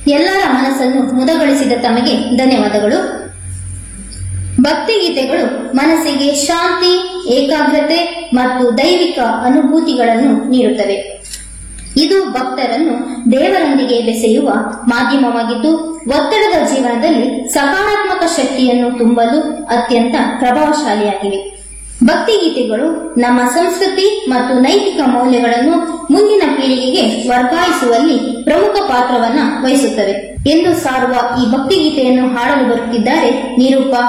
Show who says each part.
Speaker 1: ಎಲ್ಲರ ಮನಸ್ಸನ್ನು ಮುದಗೊಳಿಸಿದ ತಮಗೆ ಧನ್ಯವಾದಗಳು ಭಕ್ತಿಗೀತೆಗಳು ಮನಸ್ಸಿಗೆ ಶಾಂತಿ ಏಕಾಗ್ರತೆ ಮತ್ತು ದೈವಿಕ ಅನುಭೂತಿಗಳನ್ನು ನೀಡುತ್ತವೆ ಇದು ಭಕ್ತರನ್ನು ದೇವರೊಂದಿಗೆ ಬೆಸೆಯುವ ಮಾಧ್ಯಮವಾಗಿದ್ದು ಒತ್ತಡದ ಜೀವನದಲ್ಲಿ ಸಕಾರಾತ್ಮಕ ಶಕ್ತಿಯನ್ನು ತುಂಬಲು ಅತ್ಯಂತ ಪ್ರಭಾವಶಾಲಿಯಾಗಿವೆ ಭಕ್ತಿಗೀತೆಗಳು ನಮ್ಮ ಸಂಸ್ಕೃತಿ ಮತ್ತು ನೈತಿಕ ಮೌಲ್ಯಗಳನ್ನು ಮುಂದಿನ ಪೀಳಿಗೆಗೆ ವರ್ಗಾಯಿಸುವಲ್ಲಿ ಪ್ರಮುಖ ಪಾತ್ರವನ್ನ ವಹಿಸುತ್ತವೆ ಎಂದು ಸಾರುವ ಈ ಭಕ್ತಿಗೀತೆಯನ್ನು ಹಾಡಲು ಬರುತ್ತಿದ್ದಾರೆ ನಿರೂಪ